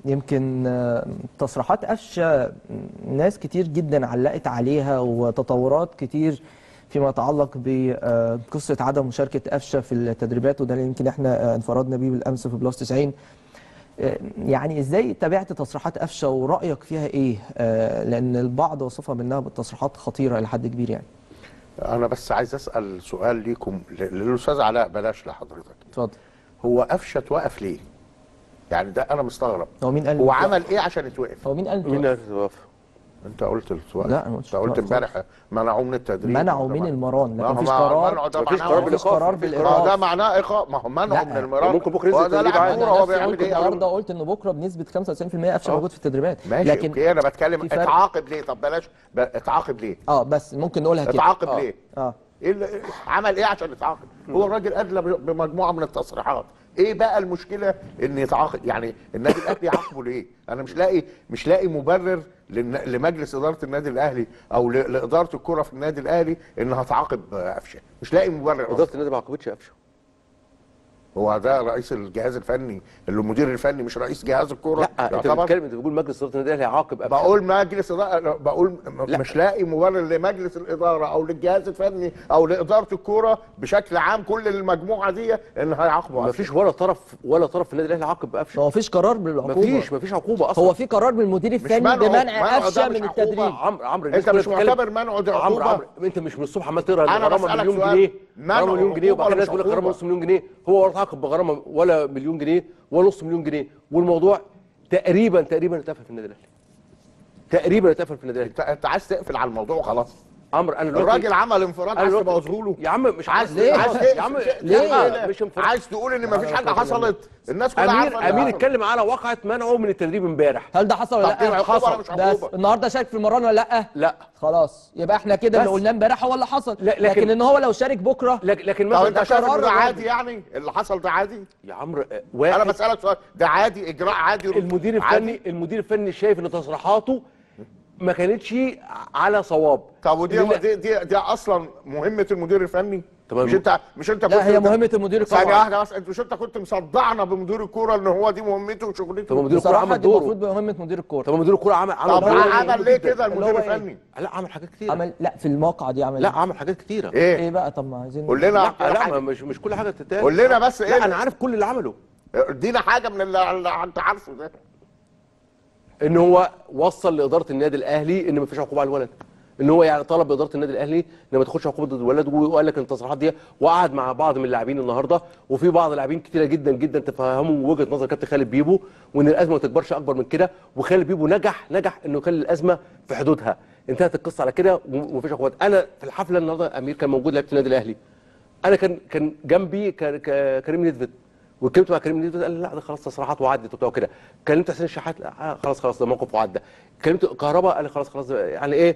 يمكن آه، تصريحات قفشه ناس كتير جدا علقت عليها وتطورات كتير فيما يتعلق بقصه عدم مشاركه قفشه في التدريبات وده اللي يمكن احنا آه، انفردنا بيه بالامس في بلس 90 آه، يعني ازاي تابعت تصريحات قفشه ورايك فيها ايه؟ آه، لان البعض وصفها منها بالتصريحات خطيره الى حد كبير يعني. انا بس عايز اسال سؤال ليكم ل- للاستاذ علاء بلاش لحضرتك اتفضل. هو قفشه توقف ليه يعني ده انا مستغرب هو مين قال هو إنه عمل ايه عشان يتوقف هو مين قال مين قال توقف؟ انت قلت التوقف لا، أنا ما قلتش انت قلت توقف امبارح منعوه من التدريب منعوا ده من معنى- المران ما لكن هو مفيش مع- قرار منعه ده مفيش معناه قرار إيه؟ مفيش قرار ما هو ده بالايقاف معناه ايقاف ما هو منعه لا. من المران ممكن بكرة ينزل هو ده التدريب لاعب عادي. كوره هو انا بيعمل قلت ايه النهارده قلت ان بكره بنسبه 95% قفشه آه. موجود في التدريبات ماشي لكن اوكي انا بتكلم في فرق. اتعاقب ليه طب بلاش ب- اتعاقب ليه اه بس ممكن نقولها كده اتعاقب آه. ليه؟ اه ايه اللي عمل ايه عشان يتعاقب؟ هو الراجل ادلى ب- بمجموعه من التصريحات، ايه بقى المشكله ان يتعاقب؟ يعني النادي الاهلي يعاقبه ليه؟ انا مش لاقي مش لاقي مبرر للن- لمجلس اداره النادي الاهلي او ل- لاداره الكره في النادي الاهلي انها تعاقب آه، قفشه، مش لاقي مبرر اداره أصلاً. النادي ما عاقبتش قفشه هو ده رئيس الجهاز الفني اللي المدير الفني مش رئيس جهاز الكره لا انت بتتكلم انت بتقول مجلس اداره النادي الاهلي هيعاقب قفشه بقول مجلس إدارة بقول م- لا. مش لاقي مبرر لمجلس الاداره او للجهاز الفني او لاداره الكوره بشكل عام كل المجموعه دي ان هيعاقبوا ما فيش ولا طرف ولا طرف في النادي الاهلي عاقب قفشه هو مفيش قرار ما بالعقوبه فيش ما فيش عقوبه اصلا هو في قرار من المدير الفني منعه- بمنع منعه ده قفشه مش من عقوبة. التدريب عمرو عمرو الناس انت كلها مش بتتكلم- معتبر منعه دي عمرو عقوبه عمرو انت مش من الصبح عمال تقرا أنا غرامه بسألك مليون سؤال. جنيه منعه غرامه مليون جنيه عقوبة وبعد كده ولا الناس مش تقول لك غرامه عقوبة؟ نص مليون جنيه هو ولا تعاقب بغرامه ولا مليون جنيه ولا نص مليون جنيه والموضوع تقريبا تقريبا اتقفل في النادي الاهلي تقريبا اتقفل في النادي الاهلي انت انت عايز تقفل على الموضوع وخلاص عمرو انا دلوقتي الراجل عمل انفراد انا عايز دلوقتي تبوظه له يا عم مش عايز ليه؟ عايز يا عم ليه؟ لا، مش انفراد عايز تقول ان مفيش حاجه حصلت الناس كلها امير عارفه امير اتكلم على واقعه منعه من التدريب امبارح هل ده حصل ولا طب دي لا؟ عقوبة ولا مش بس عقوبة؟ النهارده شارك في المران ولا لا؟ لا خلاص يبقى احنا كده اللي بس. قلناه امبارح هو اللي حصل لا، لكن- لكن ان هو لو شارك بكره لكن لكن طب مثلا انت ده شايف ان قرار ده ولا عادي يعني اللي حصل ده عادي يا عمرو آه، انا واحد بسالك سؤال ده عادي اجراء عادي المدير عادي؟ الفني المدير الفني شايف ان تصريحاته ما كانتش على صواب طب ودي لأن- دي, دي, دي اصلا مهمه المدير الفني تمام. مش انت مش انت لا هي مهمه المدير ثانيه الكروي واحده بس انت مش انت كنت مصدعنا بمدير الكوره ان هو دي مهمته وشغلته طب مدير الكوره بصراحه عمل دي دوره المفروض مهمه مدير الكوره طب مدير الكوره عمل عمل طب دوره عمل مهم ليه جدا. كده اللي المدير هو إيه؟ الفني لا عمل حاجات كتير عمل لا في الموقع دي عمل لا إيه؟ عمل حاجات كتيره ايه ايه بقى طب ما عايزين قول لنا لا لا حاجة. ما مش مش كل حاجه تتقال قول لنا بس ايه لا انا عارف كل اللي عمله ادينا حاجه من اللي, اللي انت عارفه ده ان هو وصل لاداره النادي الاهلي ان ما فيش عقوبه على الولد ان هو يعني طلب اداره النادي الاهلي ان ما تاخدش عقوبه ضد الولد وقال لك ان التصريحات دي وقعد مع بعض من اللاعبين النهارده وفي بعض اللاعبين كتيره جدا جدا تفهموا وجهه نظر كابتن خالد بيبو وان الازمه ما تكبرش اكبر من كده وخالد بيبو نجح نجح انه يخلي الازمه في حدودها انتهت القصه على كده ومفيش عقوبات انا في الحفله النهارده امير كان موجود لعيبه النادي الاهلي انا كان كان جنبي ك- ك- كريم نيدفيد واتكلمت مع كريم نيدفيد قال لي لا ده خلاص تصريحات وعدت وبتاع كده كلمت حسين الشحات لا آه خلاص خلاص ده موقف وعدى كلمت كهرباء قال لي خلاص خلاص يعني ايه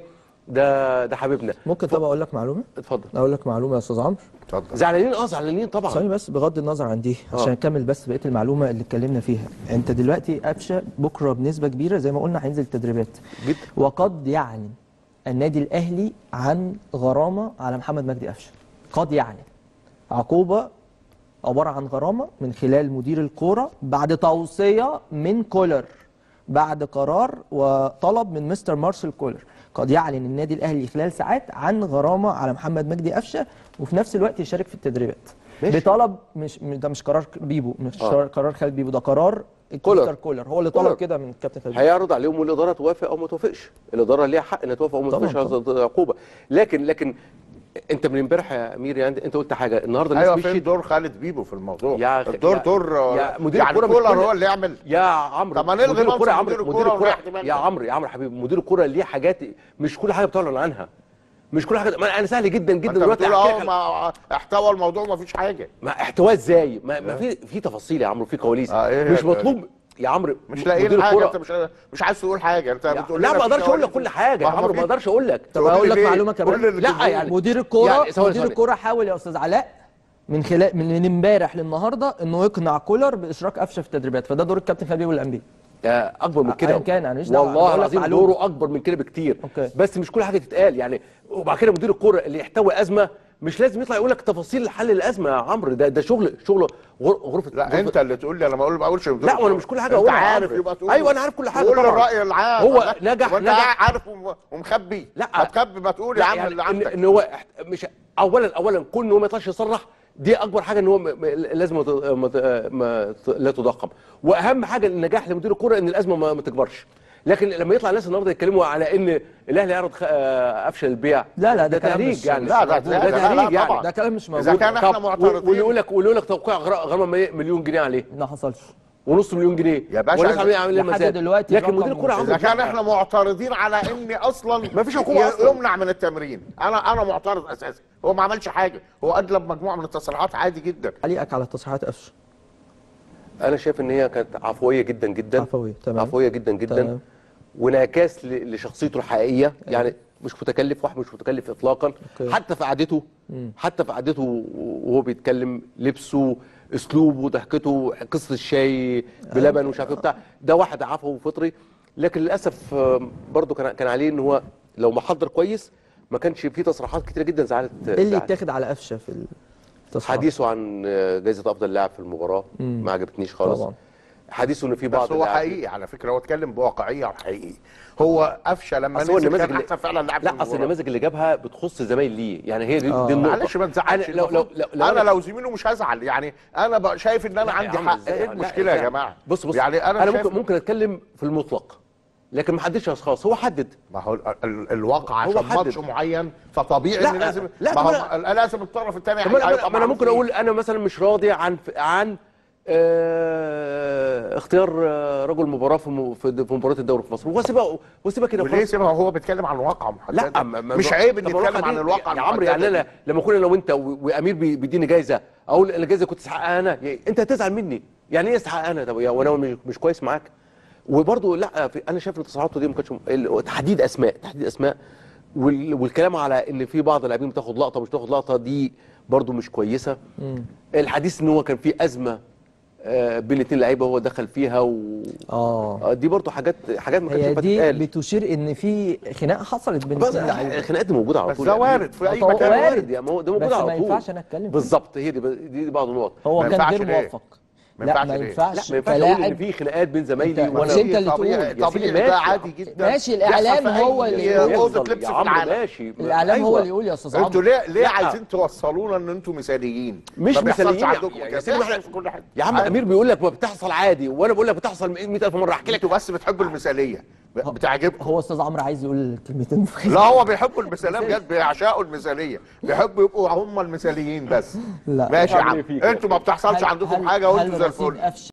ده ده حبيبنا ممكن طب اقول لك معلومه اتفضل اقول لك معلومه يا استاذ عمرو اتفضل زعلانين اه زعلانين طبعا ثاني بس بغض النظر عن دي عشان آه. نكمل بس بقيه المعلومه اللي اتكلمنا فيها انت دلوقتي قفشه بكره بنسبه كبيره زي ما قلنا هينزل تدريبات جدا وقد يعلن النادي الاهلي عن غرامه على محمد مجدي قفشه قد يعلن عقوبه عباره عن غرامه من خلال مدير الكوره بعد توصيه من كولر بعد قرار وطلب من مستر مارسيل كولر قد يعلن النادي الاهلي خلال ساعات عن غرامه على محمد مجدي قفشه وفي نفس الوقت يشارك في التدريبات ماشي. بطلب مش م- ده مش قرار بيبو مش آه. قرار خالد بيبو ده قرار كولر. مستر كولر هو اللي كولر. طلب كده من الكابتن خالد بيبو. هيعرض عليهم والاداره توافق او ما توافقش الاداره ليها حق انها توافق او ما طبعاً، توافقش هذه عقوبه لكن لكن انت من امبارح يا امير يعني انت قلت حاجه النهارده الناس ايوه فين مشيت دور خالد بيبو في الموضوع يا أخي- الدور يا- دور يا مدير يعني الكرة مش كولر كل- هو اللي يعمل يا عمرو طب ما نلغي مدير الكرة يا منصب عمرو مدير مدير الكرة الكرة ونريح دماغنا. يا عمرو يا عمرو حبيبي مدير الكرة ليه حاجات مش كل حاجه بتعلن عنها مش كل حاجه ما انا سهل جدا ما جدا انت دلوقتي بتقول احكي اهو لك ما احتوى الموضوع ما فيش حاجه ما احتواء ازاي ما, ما في في تفاصيل يا عمرو في كواليس آه، إيه مش هي- مطلوب يا عمرو مش مدير لاقيين حاجه الكرة- انت مش مش عايز تقول حاجه انت يا- بتقول لا لنا ما في اقدرش اقول لك كواليس. كل حاجه يا ما هو عمرو في- ما اقدرش اقول لك طب تقول اقول لي لك ليه؟ معلومه قول كمان لي لا الجمهور. يعني مدير الكوره يعني ثواني- مدير ثواني. الكوره حاول يا استاذ علاء من خلال من من امبارح للنهارده انه يقنع كولر باشراك قفشه في التدريبات فده دور الكابتن خالد بيبو الانبي آه، اكبر من كده أيا كان، أنا ماليش دعوة، والله بقول لك العظيم معلومة. دوره اكبر من كده بكتير أوكي. بس مش كل حاجه تتقال يعني وبعد كده مدير الكوره اللي يحتوي ازمه مش لازم يطلع يقول لك تفاصيل حل الازمه يا عمرو ده ده شغل شغل غر- غرفه لا غرفة- انت اللي تقول لي انا ما اقول ما اقولش لا وانا مش كل حاجه انت اقولها يا عارف عمرو. يبقى تقول ايوه انا عارف كل حاجه قول طبعا الراي العام هو لا. نجح- وانت نجح. عارف وم- ومخبي لا. ما تخبي ما تقول يا لا عم يعني اللي ان, عندك إن هو احت- مش اولا اولا كون ان هو ما يطلعش يصرح دي اكبر حاجه ان هو م- م- لازم ما ت- ما ت- ما ت- لا تضخم واهم حاجه النجاح لمدير الكوره ان الازمه ما, ما تكبرش لكن لما يطلع الناس النهارده يتكلموا على ان الاهلي يعرض خ- آه، افشل البيع لا، لا، ده كلام تهريج مش- يعني لا، ده- ده لا، لا، لا، تهريج يعني طبعا. ده كلام مش موجود اذا كان احنا طب معترضين واللي يقول لك واللي يقول لك توقيع غر- غرامه مية- مليون جنيه عليه ما حصلش ونص مليون جنيه يا باشا، والناس عاملين عاملين لحد مزاد دلوقتي لكن الرقم مدير الكوره مش- عمرو اذا كان مش- احنا معترضين على ان اصلا ما فيش عقوبة ي- أصلاً. يمنع من التمرين انا انا معترض اساسا هو ما عملش حاجه هو ادلب مجموعه من التصريحات عادي جدا تعليقك على تصريحات قفشه انا شايف ان هي كانت عفويه جدا جدا عفوية، تمام. عفويه جدا جدا تمام. وانعكاس ل- لشخصيته الحقيقيه يعني مش متكلف واحد مش متكلف اطلاقا أوكي. حتى في قعدته حتى في قعدته وهو بيتكلم لبسه اسلوبه ضحكته قصه الشاي بلبن ومش عارف إيه بتاع ده واحد عفوي فطري لكن للاسف آه، برضه كان كان عليه ان هو لو محضر كويس ما كانش فيه تصريحات كتيره جدا زعلت ايه اللي زعلت. يتاخد على قفشه في التصريحات حديثه عن آه، جائزه افضل لاعب في المباراه ما عجبتنيش خالص طبعا. حديثه ان في بعض بس هو اللاعبين- حقيقي على فكره هو اتكلم بواقعيه وحقيقي هو قفشه لما اصل هو نزل النماذج كان اللي احسن فعلا لاعب في لا اصل المباراة. النماذج اللي جابها بتخص زمايل ليه يعني هي دي, آه. دي النقطه معلش ما انا تزعلش لو لو المفروض. لو, لو انا لو زميله مش هزعل يعني انا بقى شايف ان انا لا يا عندي عم حق إزاي؟ ايه لا، المشكله يا إزاي؟ جماعه بص بص يعني انا, انا شايف ممكن ممكن اتكلم في المطلق لكن ما حددش اشخاص هو حدد ما هو ال- ال- الواقع هو عشان حدد. ماتش معين فطبيعي لا، ان لازم لا، ما هو طب لازم الطرف الثاني طب ما انا, ما أنا ممكن اقول انا مثلا مش راضي عن عن آه اختيار آه، رجل مباراه في م- في في مباراه الدوري في مصر وسيبها وسيبها كده وليه خلاص. سيبها هو بيتكلم عن واقع محدد لا ما- ما- مش عيب ان طب يتكلم الواقعة عن دي- الواقع يا عمرو يعني المحددة انا لما اكون انا وانت و- وامير بي- بيديني جايزه اقول الجايزه كنت استحقها انا يعني انت هتزعل مني يعني ايه استحقها انا طب يا وانا مش, مش كويس معاك وبرضه لا في انا شايف ان تصريحاته دي ما كانتش ال- تحديد اسماء تحديد اسماء وال- والكلام على ان في بعض اللاعبين بتاخد لقطه مش بتاخد لقطه دي برضه مش كويسه الحديث ان هو كان في ازمه آه، بين الاثنين لعيبه هو دخل فيها و اه آه، دي برضه حاجات حاجات ما كانتش هي ينفع دي تتقال بتشير ان في خناقه حصلت بين بس الاثنين لعيبه الخناقات دي موجوده على بس طول ده يعني. وارد في اي طبعا مكان وارد. وارد يعني ما هو ده موجود بس على ما طول ينفعش أنا أتكلم فيه. بالظبط هي دي دي, دي بعض النقط هو ما كان ينفعش غير ليه؟ موفق ما لا ينفعش ما ليه؟ ينفعش لا ما ينفعش اقول ان كلاعب في خناقات بين زمايلي أنت- وانا مش أنت اللي طبيعي تقول. طبيعي يا ده سيدي عادي ماشي. جدا ماشي، الإعلام بيحصل في هو أي اللي يقول. اوضه يحصل. لبس يا في عمرو العالم ماشي الاعلام هو أيوة. اللي يقول يا استاذ انتوا عمرو ليه ليه لا. عايزين توصلونا ان انتوا مثاليين مش ما بيحصلش مثاليين يا- عندكم يا كده سيدي ما احنا- بيحصل في كل حته يا عم عادي. امير بيقول لك ما بتحصل عادي وانا بقول لك بتحصل 100000 مره احكي لك انتوا بس بتحبوا المثاليه ب- بتعجبكم هو استاذ عمرو عايز يقول كلمتين في لا هو بيحبوا المثاليه بجد بيعشقوا المثاليه بيحبوا يبقوا هم المثاليين بس لا. ماشي يا أعمل عم إيه فيك؟ انتوا ما بتحصلش هل- عندكم هل- حاجه وانتوا هل زي رصيد الفل قفشه